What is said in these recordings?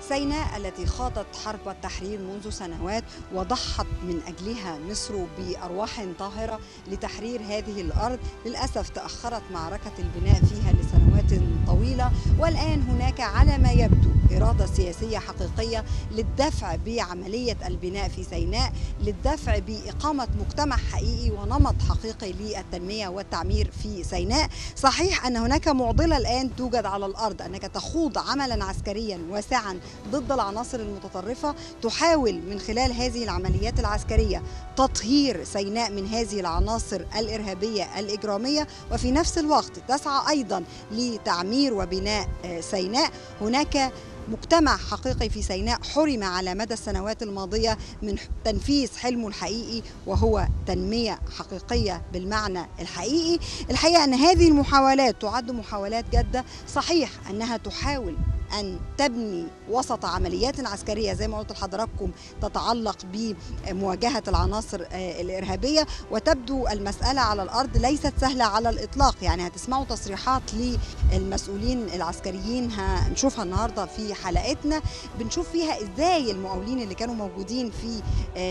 سيناء التي خاضت حرب التحرير منذ سنوات وضحت من أجلها مصر بأرواح طاهرة لتحرير هذه الأرض للأسف تأخرت معركة البناء فيها لسنوات طويلة والآن هناك على ما يبدو إرادة سياسية حقيقية للدفع بعملية البناء في سيناء للدفع بإقامة مجتمع حقيقي ونمط حقيقي للتنمية والتعمير في سيناء صحيح أن هناك معضلة الآن توجد على الأرض أنك تخوض عملا عسكريا واسعا ضد العناصر المتطرفة تحاول من خلال هذه العمليات العسكرية تطهير سيناء من هذه العناصر الإرهابية الإجرامية وفي نفس الوقت تسعى أيضا لتعمير وبناء سيناء هناك مجتمع حقيقي في سيناء حرم على مدى السنوات الماضية من تنفيذ حلمه الحقيقي وهو تنمية حقيقية بالمعنى الحقيقي الحقيقة أن هذه المحاولات تعد محاولات جادة صحيح أنها تحاول أن تبني وسط عمليات عسكرية زي ما قلت لحضراتكم تتعلق بمواجهة العناصر الإرهابية وتبدو المسألة على الأرض ليست سهلة على الإطلاق يعني هتسمعوا تصريحات للمسؤولين العسكريين هنشوفها النهاردة في حلقتنا بنشوف فيها إزاي المقاولين اللي كانوا موجودين في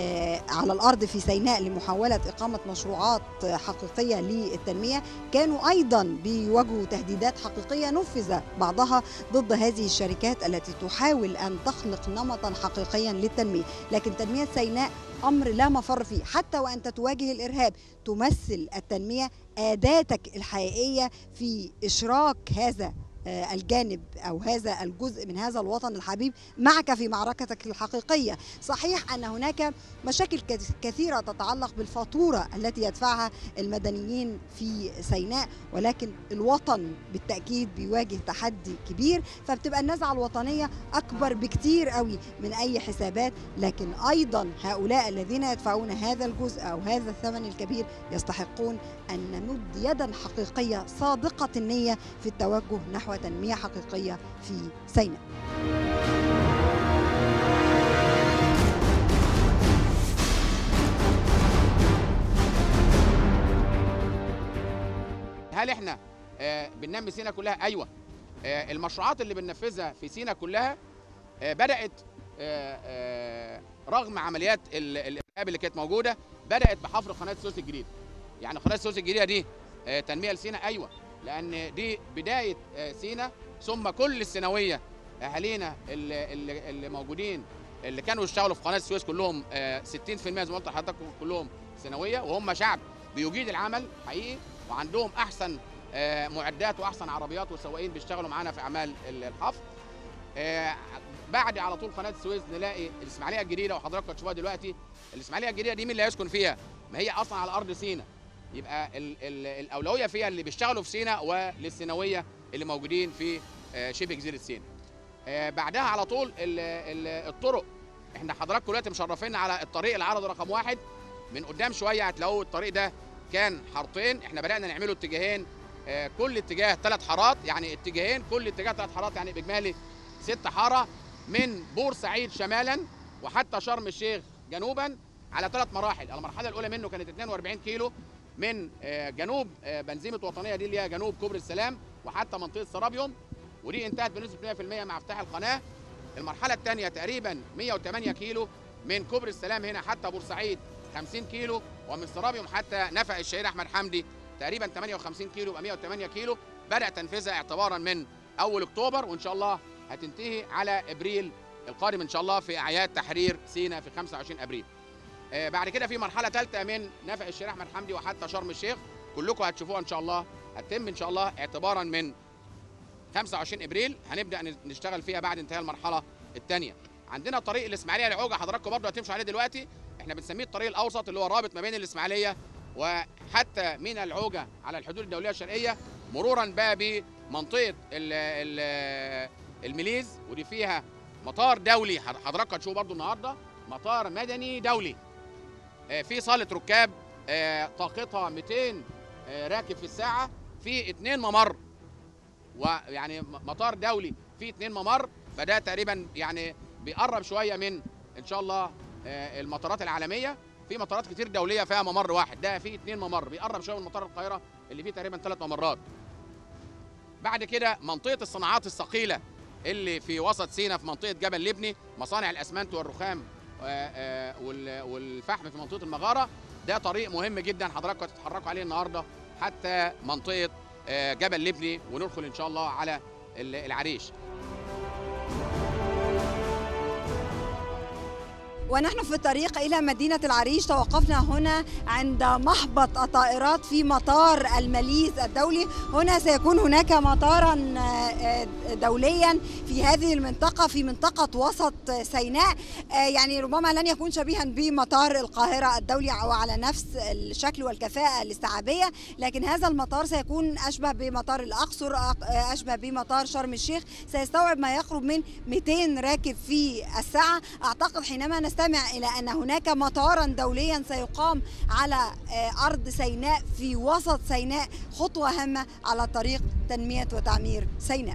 على الأرض في سيناء لمحاولة إقامة مشروعات حقيقية للتنمية كانوا أيضا بيواجهوا تهديدات حقيقية نفذ بعضها ضد هذه الشركات التي تحاول ان تخلق نمطا حقيقيا للتنميه، لكن تنميه سيناء امر لا مفر فيه، حتى وانت تواجه الارهاب تمثل التنميه اداتك الحقيقيه في اشراك هذا الجانب او هذا الجزء من هذا الوطن الحبيب معك في معركتك الحقيقيه، صحيح ان هناك مشاكل كثيره تتعلق بالفاتوره التي يدفعها المدنيين في سيناء، ولكن الوطن بالتاكيد بيواجه تحدي كبير، فبتبقى النزعه الوطنيه اكبر بكتير قوي من اي حسابات، لكن ايضا هؤلاء الذين يدفعون هذا الجزء او هذا الثمن الكبير يستحقون ان نمد يدا حقيقيه صادقه النيه في التوجه نحو تنمية حقيقية في سيناء هل احنا آه بننمي سينا كلها؟ ايوه آه المشروعات اللي بننفذها في سينا كلها آه بدات رغم عمليات الارهاب اللي كانت موجوده بدات بحفر قناه السويس الجديده يعني قناه السويس الجديده دي تنميه لسينا ايوه لان دي بدايه سينا ثم كل السنويه اهالينا اللي, اللي, اللي موجودين اللي كانوا يشتغلوا في قناه السويس كلهم 60% زي ما قلت لحضراتكم كلهم سنويه وهم شعب بيجيد العمل حقيقي وعندهم احسن معدات واحسن عربيات وسواقين بيشتغلوا معانا في اعمال الحفر بعد على طول قناه السويس نلاقي الاسماعيليه الجديده وحضراتكم هتشوفوها دلوقتي الاسماعيليه الجديده دي مين اللي هيسكن فيها؟ ما هي اصلا على ارض سينا يبقى ال ال الاولويه فيها اللي بيشتغلوا في سينا وللسيناويه اللي موجودين في شبه جزيره سينا. بعدها على طول ال ال الطرق احنا حضراتكم دلوقتي مشرفين على الطريق العرضي رقم واحد من قدام شويه هتلاقوا الطريق ده كان حارتين احنا بدانا نعمله اتجاهين كل اتجاه ثلاث حارات يعني اتجاهين كل اتجاه ثلاث حارات يعني باجمالي ست حاره من بورسعيد شمالا وحتى شرم الشيخ جنوبا على ثلاث مراحل المرحله الاولى منه كانت 42 كيلو من جنوب بنزيمه وطنيه دي اللي هي جنوب كوبري السلام وحتى منطقه سرابيوم ودي انتهت بنسبه 100% مع افتتاح القناه المرحله الثانيه تقريبا 108 كيلو من كوبري السلام هنا حتى بورسعيد 50 كيلو ومن سرابيوم حتى نفق الشهيد احمد حمدي تقريبا 58 كيلو يبقى 108 كيلو بدا تنفيذها اعتبارا من اول اكتوبر وان شاء الله هتنتهي على ابريل القادم ان شاء الله في اعياد تحرير سينا في 25 ابريل آه بعد كده في مرحله ثالثه من نفق الشيخ احمد حمدي وحتى شرم الشيخ كلكم هتشوفوها ان شاء الله هتتم ان شاء الله اعتبارا من 25 ابريل هنبدا نشتغل فيها بعد انتهاء المرحله الثانيه عندنا طريق الاسماعيليه العوجه حضراتكم برضه هتمشوا عليه دلوقتي احنا بنسميه الطريق الاوسط اللي هو رابط ما بين الاسماعيليه وحتى من العوجه على الحدود الدوليه الشرقيه مرورا بقى بمنطقه ال ال الميليز ودي فيها مطار دولي حضراتكم هتشوفوا برضه النهارده مطار مدني دولي في صاله ركاب طاقتها 200 راكب في الساعه في اثنين ممر ويعني مطار دولي في اثنين ممر فده تقريبا يعني بيقرب شويه من ان شاء الله المطارات العالميه في مطارات كتير دوليه فيها ممر واحد ده في اثنين ممر بيقرب شويه من مطار القاهره اللي فيه تقريبا ثلاث ممرات بعد كده منطقه الصناعات الثقيله اللي في وسط سينا في منطقه جبل لبني مصانع الاسمنت والرخام آه، آه، وال- والفحم في منطقه المغاره ده طريق مهم جدا حضراتكم هتتحركوا عليه النهارده حتى منطقه آه، جبل لبني وندخل ان شاء الله على ال- العريش ونحن في الطريق إلى مدينة العريش توقفنا هنا عند محبط الطائرات في مطار الماليز الدولي هنا سيكون هناك مطارا آه، دوليا في هذه المنطقة في منطقة وسط سيناء آه، يعني ربما لن يكون شبيها بمطار القاهرة الدولي أو على نفس الشكل والكفاءة الاستيعابية لكن هذا المطار سيكون أشبه بمطار الأقصر أق- آه، أشبه بمطار شرم الشيخ سيستوعب ما يقرب من 200 راكب في الساعة أعتقد حينما نستمع إلى أن هناك مطارا دوليا سيقام على آه، أرض سيناء في وسط سيناء خطوة هامة على طريق تنمية وتعمير سيناء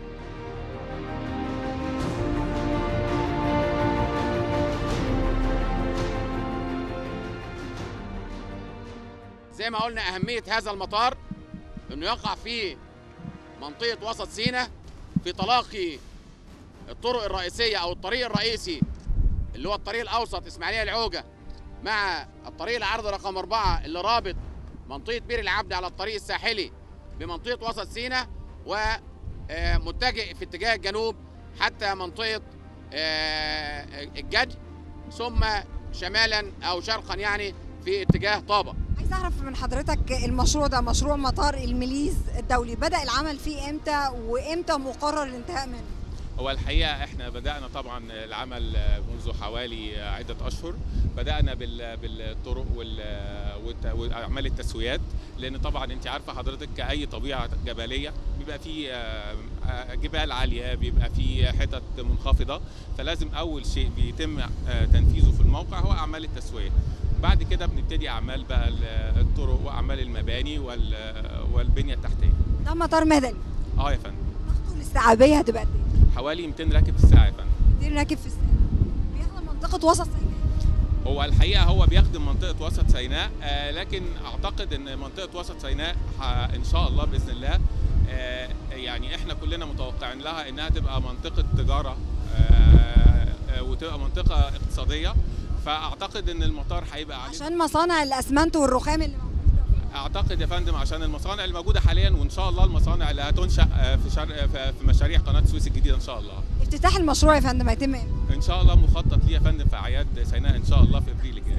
زي ما قلنا أهمية هذا المطار إنه يقع في منطقة وسط سيناء في تلاقي الطرق الرئيسية أو الطريق الرئيسي اللي هو الطريق الأوسط إسماعيلية العوجة مع الطريق العرض رقم أربعة اللي رابط منطقة بير العبد على الطريق الساحلي بمنطقة وسط سيناء ومتجه في اتجاه الجنوب حتى منطقة آه، الجد ثم شمالا أو شرقا يعني في اتجاه طابة عايز أعرف من حضرتك المشروع ده مشروع مطار المليز الدولي بدأ العمل فيه إمتى وإمتى مقرر الانتهاء منه هو الحقيقه احنا بدانا طبعا العمل منذ حوالي عده اشهر بدانا بال- بالطرق وال- والت- واعمال التسويات لان طبعا انت عارفه حضرتك كاي طبيعه جبليه بيبقى في آه، آه، جبال عاليه بيبقى في حتت منخفضه فلازم اول شيء بيتم آه، تنفيذه في الموقع هو اعمال التسويه بعد كده بنبتدي اعمال بقى ال- الطرق واعمال المباني وال- والبنيه التحتيه ده مطار مدني اه يا فندم طاقته الاستيعابية هتبقى قد إيه؟ حوالي 200 راكب في الساعه يا فندم 200 راكب في الساعة بيخدم منطقة وسط سيناء هو الحقيقه هو بيخدم منطقه وسط سيناء آه لكن اعتقد ان منطقه وسط سيناء ح- ان شاء الله باذن الله آه يعني احنا كلنا متوقعين لها انها تبقى منطقه تجاره آه آه وتبقى منطقه اقتصاديه فاعتقد ان المطار هيبقى عليه عشان مصانع الاسمنت والرخام اللي موجوده اعتقد يا فندم عشان المصانع الموجوده حاليا وان شاء الله المصانع اللي هتنشا آه، في شر... في في مشاريع قناه السويس الجديده ان شاء الله افتتاح المشروع يا فندم هيتم امتى؟ ان شاء الله مخطط ليه يا فندم في اعياد سيناء ان شاء الله في ابريل الجاي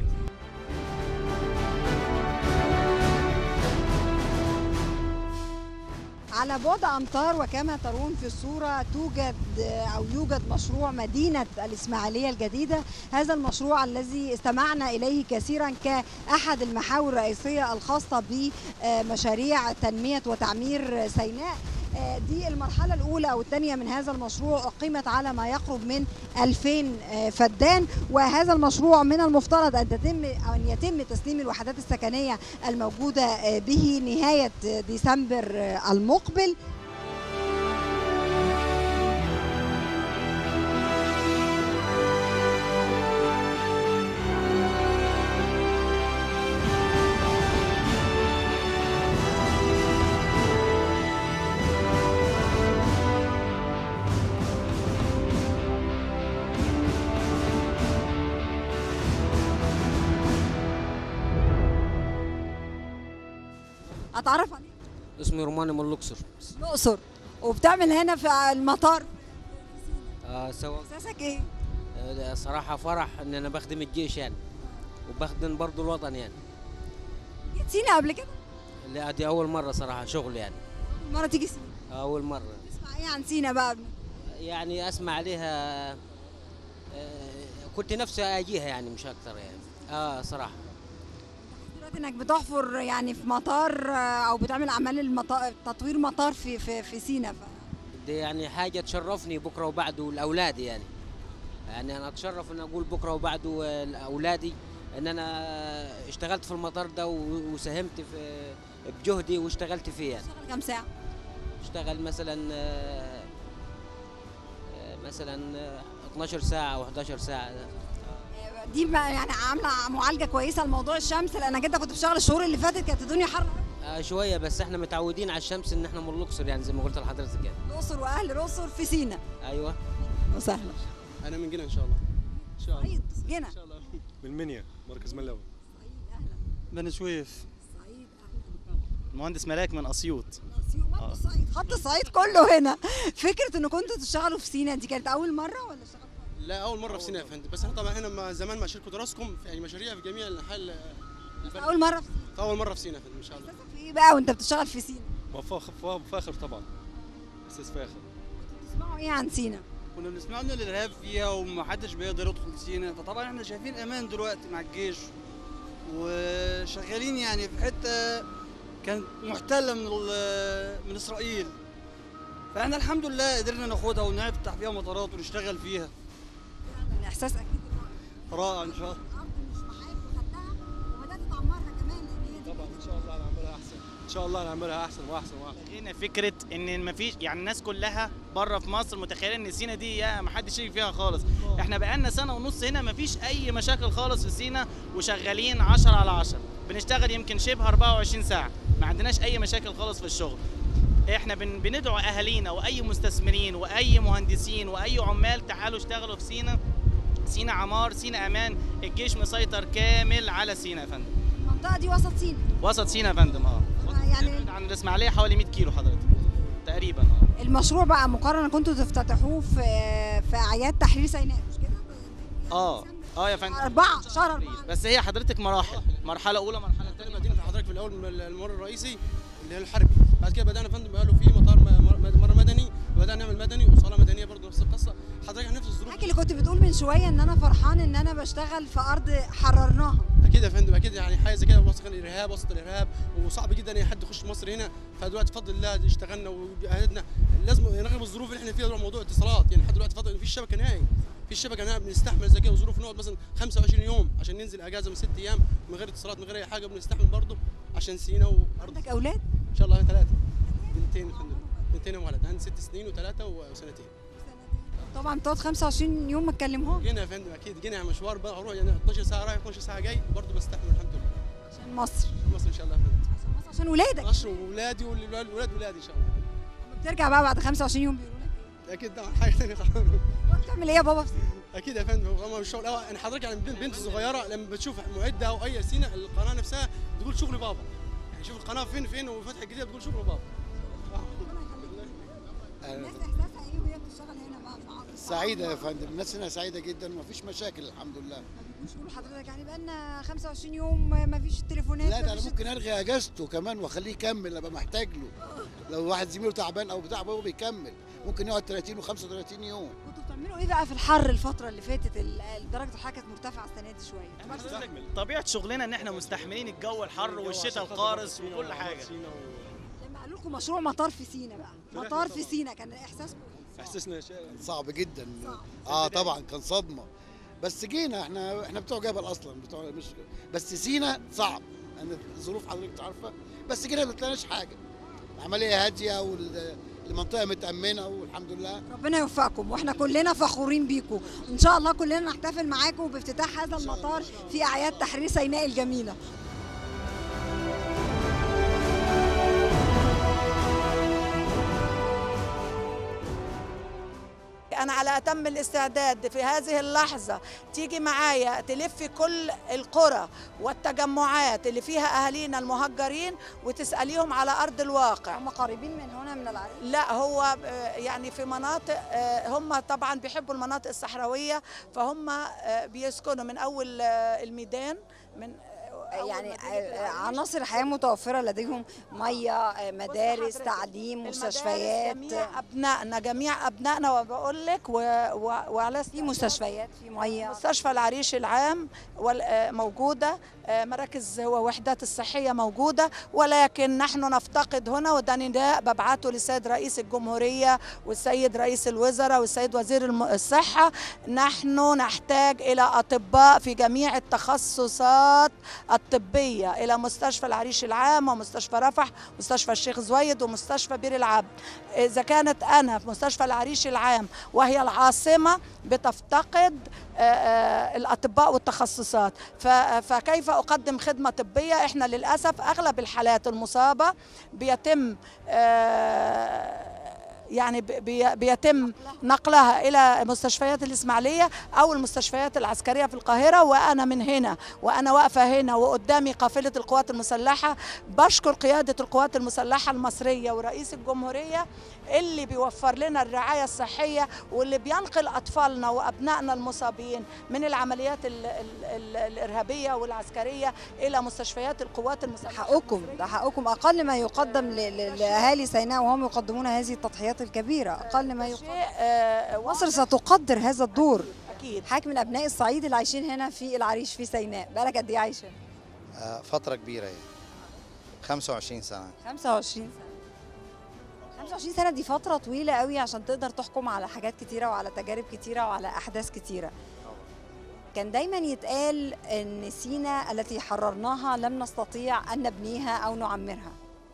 على بعد امتار وكما ترون في الصوره توجد او يوجد مشروع مدينه الاسماعيليه الجديده هذا المشروع الذي استمعنا اليه كثيرا كاحد المحاور الرئيسيه الخاصه بمشاريع تنميه وتعمير سيناء آه، دي المرحلة الأولى أو الثانية من هذا المشروع أقيمت على ما يقرب من 2000 آه، فدان وهذا المشروع من المفترض أن تتم أو أن يتم تسليم الوحدات السكنية الموجودة آه، به نهاية آه، ديسمبر آه، المقبل أتعرف عليك اسمي روماني من الاقصر الأقصر وبتعمل هنا في المطار آه سوا إحساسك إيه؟ آه صراحه فرح ان انا بخدم الجيش يعني وبخدم برضو الوطن يعني جيت سينا قبل كده؟ لا دي اول مره صراحه شغل يعني مرة تيجي سينا اول مره اسمع إيه عن سينا بقى يعني اسمع عليها آه كنت نفسي اجيها يعني مش اكثر يعني اه صراحه دلوقتي انك بتحفر يعني في مطار آه، او بتعمل اعمال المطار تطوير مطار في في في سينا ف... دي يعني حاجه تشرفني بكره وبعده لاولادي يعني يعني انا اتشرف ان اقول بكره وبعده آه، لاولادي ان انا اشتغلت في المطار ده و- وساهمت في بجهدي واشتغلت فيه يعني بتشتغل كام ساعه؟ اشتغل مثلا آه، آه، مثلا آه، 12 ساعة أو 11 ساعة دي ما يعني عامله معالجه كويسه لموضوع الشمس لانك انت كنت بتشتغل الشهور اللي فاتت كانت الدنيا حر آه شويه بس احنا متعودين على الشمس ان احنا من الاقصر يعني زي ما قلت لحضرتك يعني الاقصر واهل الاقصر في سينا ايوه وسهلا انا من جنة ان شاء الله ان شاء الله صعيد جنة ان شاء الله من منيا مركز ملاوي صعيد اهلا بني سويف صعيد اهلا المهندس ملاك من اسيوط أسيوط، خط الصعيد خط الصعيد كله هنا فكره انكم كنتوا تشتغلوا في سينا دي كانت اول مره ولا اشتغلتوا لا اول مره في سينا يا فندم بس احنا طبعا هنا مع زمان مع شركه راسكم في يعني مشاريع في جميع انحاء ال- البلد. اول مره في سينا فاول مره في سينا يا فندم ان شاء الله احساسك في ايه بقى وانت بتشتغل في سينا فاخر فاخر طبعا استاذ فاخر تسمعوا ايه عن سينا كنا بنسمع ان الارهاب فيها ومحدش بيقدر يدخل سينا فطبعا احنا شايفين امان دلوقتي مع الجيش وشغالين يعني في حته كانت محتله من ال- من اسرائيل فاحنا الحمد لله قدرنا ناخدها ونفتح فيها مطارات ونشتغل فيها يعني احساس اكيد رائع ان شاء الله الارض مش معاك وخدتها وبدات تعمرها كمان لان هي دي طبعا ان شاء الله هنعملها احسن ان شاء الله هنعملها احسن واحسن واحسن لغينا فكره ان مفيش يعني الناس كلها بره في مصر متخيله ان سينا دي يا ما حدش يجي فيها خالص احنا بقالنا سنه ونص هنا مفيش اي مشاكل خالص في سينا وشغالين 10 على 10 بنشتغل يمكن شبه 24 ساعه ما عندناش اي مشاكل خالص في الشغل احنا بن بندعو اهالينا واي مستثمرين واي مهندسين واي عمال تعالوا اشتغلوا في سينا سينا عمار سينا امان الجيش مسيطر كامل على سينا يا فندم المنطقه دي وسط سينا وسط سينا يا فندم اه يعني نبعد عن الاسماعيليه حوالي 100 كيلو حضرتك تقريبا اه المشروع بقى مقرر كنتوا تفتتحوه في في اعياد تحرير سيناء مش كده؟ اه اه يا فندم أربعة شهر أربعة بس هي حضرتك مراحل مرحله اولى مرحله تاني ثانيه مدينه حضرتك في الاول من الممر الرئيسي اللي هي الحربي بعد كده بدانا يا فندم قالوا في مطار م- م- ممر مدني بدانا نعمل مدني وصاله مدنيه برضه نفس القصه حضرتك نفس الظروف حضرتك اللي كنت بتقول من شويه ان انا فرحان ان انا بشتغل في ارض حررناها اكيد يا فندم اكيد يعني حاجه زي كده وسط الارهاب وسط الارهاب وصعب جدا اي حد يخش مصر هنا فدلوقتي بفضل الله دي اشتغلنا وجهدنا لازم رغم الظروف اللي احنا فيها دلوقتي موضوع اتصالات يعني لحد دلوقتي فضل مفيش شبكه نهائي في شبكه نهائي بنستحمل زي كده ظروف نقعد مثلا 25 يوم عشان ننزل اجازه من ست ايام من غير اتصالات من غير اي حاجه بنستحمل برضه عشان سينا وارض عندك اولاد ان شاء الله ثلاثه بنتين يا فندم بنتين وولد عندي ست سنين وثلاثه وسنتين طبعا بتقعد 25 يوم ما تكلمهمش جينا يا فندم اكيد جينا مشوار بقى اروح يعني 12 ساعه رايح 12 ساعه جاي برضه بستحمل الحمد لله عشان مصر مصر ان شاء الله يا فندم عشان مصر عشان ولادك مصر واولادي والولاد ولادي ان شاء الله بترجع بقى بعد 25 يوم بيقولوا لك اكيد طبعا حاجه ثانيه خالص ايه بتعمل ايه يا بابا في سينا؟ اكيد يا فندم هو الشغل أول يعني حضرتك يعني بنت بنت صغيره لما بتشوف معده او اي سينه القناه نفسها تقول شغل بابا يعني شوف القناه فين فين وفتح الجديده بتقول شغل بابا الناس احساسها ايه وهي بتشتغل هنا بقى في عرض سعيدة يا فندم الناس هنا سعيدة جدا ومفيش مشاكل الحمد لله ما بيكونش يقولوا لحضرتك يعني بقى لنا 25 يوم ما فيش تليفونات لا ده انا مفيش- ممكن الغي اجازته كمان واخليه يكمل ابقى محتاج له لو واحد زميله تعبان او بتاع هو بيكمل ممكن يقعد 30 و35 يوم كنتوا بتعملوا ايه بقى في الحر الفتره اللي فاتت ال- درجه الحراره كانت مرتفعه السنه دي شويه طبيعه شغلنا ان احنا مستحملين الجو الحر والشتاء القارس وكل حاجه لما قالوا لكم مشروع مطار في سينا بقى مطار في سينا كان احساسكم إيه؟ احسسنا شيء صعب جدا صعب. اه طبعا كان صدمة بس جينا احنا احنا بتوع جبل اصلا بتوع مش بس سينا صعب انا ظروف حضرتك عارفة بس جينا ما تلاقيناش حاجة العملية هادية والمنطقة متأمنة والحمد لله ربنا يوفقكم واحنا كلنا فخورين بيكم ان شاء الله كلنا نحتفل معاكم بافتتاح هذا المطار في اعياد تحرير سيناء الجميله أنا على أتم الاستعداد في هذه اللحظة تيجي معايا تلفي كل القرى والتجمعات اللي فيها أهالينا المهجرين وتسأليهم على أرض الواقع هم قريبين من هنا من العريش لا هو آه، يعني في مناطق آه، هم طبعا بيحبوا المناطق الصحراوية فهم آه، بيسكنوا من أول آه، الميدان من أول يعني ما تيجي في العريش. عناصر الحياه متوفره لديهم ميه مدارس حضرتك، تعليم المدارس مستشفيات جميع أبنائنا جميع أبنائنا وبقول لك و... و... وعلى في مستشفيات في ميه مستشفى العريش العام وال- آه، موجودة آه، مراكز ووحدات الصحية موجودة ولكن نحن نفتقد هنا وده نداء ببعته للسيد رئيس الجمهورية والسيد رئيس الوزراء والسيد وزير الم- الصحة نحن نحتاج إلى أطباء في جميع التخصصات الطبية إلى مستشفى العريش العام ومستشفى رفح مستشفى الشيخ زويد ومستشفى بير العبد إذا كانت أنا في مستشفى العريش العام وهي العاصمة بتفتقد آه، آه، الاطباء والتخصصات ف- فكيف اقدم خدمه طبيه احنا للاسف اغلب الحالات المصابه بيتم آه، يعني بي- بي- بيتم نقلها الى مستشفيات الاسماعيليه او المستشفيات العسكريه في القاهره وانا من هنا وانا واقفه هنا وقدامي قافله القوات المسلحه بشكر قياده القوات المسلحه المصريه ورئيس الجمهوريه اللي بيوفر لنا الرعايه الصحيه واللي بينقل اطفالنا وابنائنا المصابين من العمليات ال ال ال الارهابيه والعسكريه الى مستشفيات القوات المسلحه حقكم ده حقكم اقل ما يقدم ل- ل- لاهالي سيناء وهم يقدمون هذه التضحيات الكبيره اقل ما يقدم مصر ستقدر هذا الدور اكيد حضرتك من ابناء الصعيد اللي عايشين هنا في العريش في سيناء بقالك قد ايه عايشه آه، فترة كبيرة يعني 25 سنة 25 سنه 25 سنه دي فتره طويله قوي عشان تقدر تحكم على حاجات كتيره وعلى تجارب كتيره وعلى احداث كتيره كان دايما يتقال ان سينا التي حررناها لم نستطيع ان نبنيها او نعمرها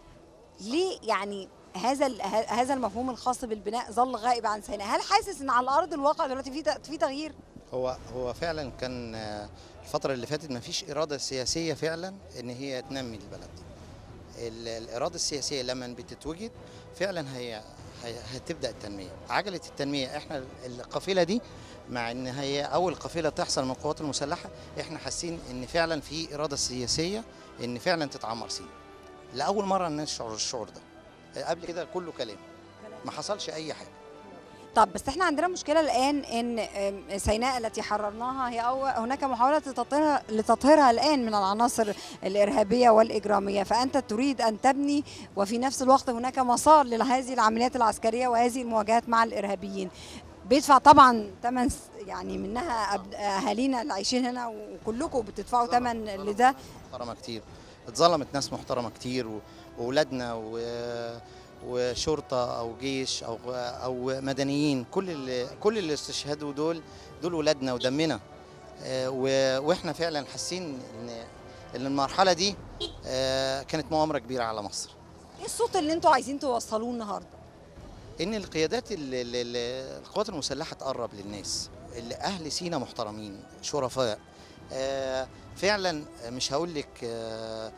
ليه يعني هذا ال- ه- هذا المفهوم الخاص بالبناء ظل غائب عن سيناء هل حاسس ان على ارض الواقع دلوقتي في ت- في تغيير هو هو فعلا كان آه، الفترة اللي فاتت ما فيش إرادة سياسية فعلا إن هي تنمي البلد ال- الإرادة السياسية لما بتتوجد فعلا هي هي- هتبدأ التنمية عجلة التنمية احنا القافلة دي مع ان هي اول قافلة تحصل من القوات المسلحة احنا حاسين ان فعلا في إرادة سياسية ان فعلا تتعمر سينا لأول مرة نشعر الشعور ده قبل كده كله كلام ما حصلش أي حاجة طب بس احنا عندنا مشكله الان ان ام، سيناء التي حررناها هي أو هناك محاوله لتطهيرها لتطهيرها الان من العناصر الارهابيه والاجراميه فانت تريد ان تبني وفي نفس الوقت هناك مسار لهذه العمليات العسكريه وهذه المواجهات مع الارهابيين بيدفع طبعا ثمن يعني منها أب- اهالينا اللي عايشين هنا وكلكم بتدفعوا ثمن لده محترمه كتير اتظلمت ناس محترمه كتير و- واولادنا و- وشرطه او جيش او او مدنيين كل اللي كل اللي استشهدوا دول دول ولادنا ودمنا آه، و- واحنا فعلا حاسين ان ان المرحله دي آه، كانت مؤامره كبيره على مصر ايه الصوت اللي انتوا عايزين توصلوه النهارده ان القيادات ال- ال- ال- القوات المسلحه تقرب للناس اللي اهل سينا محترمين شرفاء آه، فعلا مش هقول لك آه،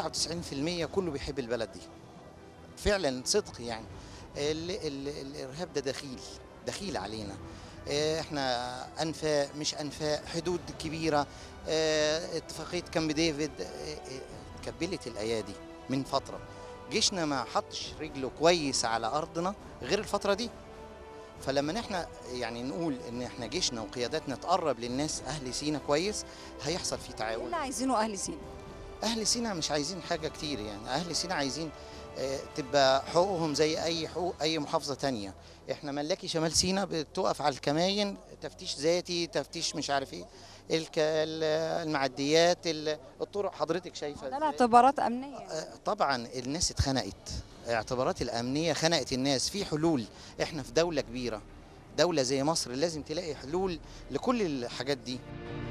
99% كله بيحب البلد دي فعلا صدق يعني ال ال الارهاب ده دخيل دخيل علينا آه، احنا انفاق مش انفاق حدود كبيره آه، اتفاقيه كامب ديفيد آه، آه، كبلت الايادي من فتره جيشنا ما حطش رجله كويس على ارضنا غير الفتره دي فلما احنا يعني نقول ان احنا جيشنا وقياداتنا تقرب للناس اهل سينا كويس هيحصل في ايه تعاون اللي عايزينه اهل سينا اهل سينا مش عايزين حاجه كتير يعني اهل سينا عايزين آه، تبقى حقوقهم زي اي حقوق اي محافظه تانية احنا ملاكي شمال سينا بتقف على الكماين تفتيش ذاتي تفتيش مش عارف ايه الك- ال- المعديات ال- الطرق حضرتك شايفه ده إزاي. الاعتبارات امنيه آه، طبعا الناس اتخنقت اعتبارات الامنيه خنقت الناس في حلول احنا في دوله كبيره دوله زي مصر لازم تلاقي حلول لكل الحاجات دي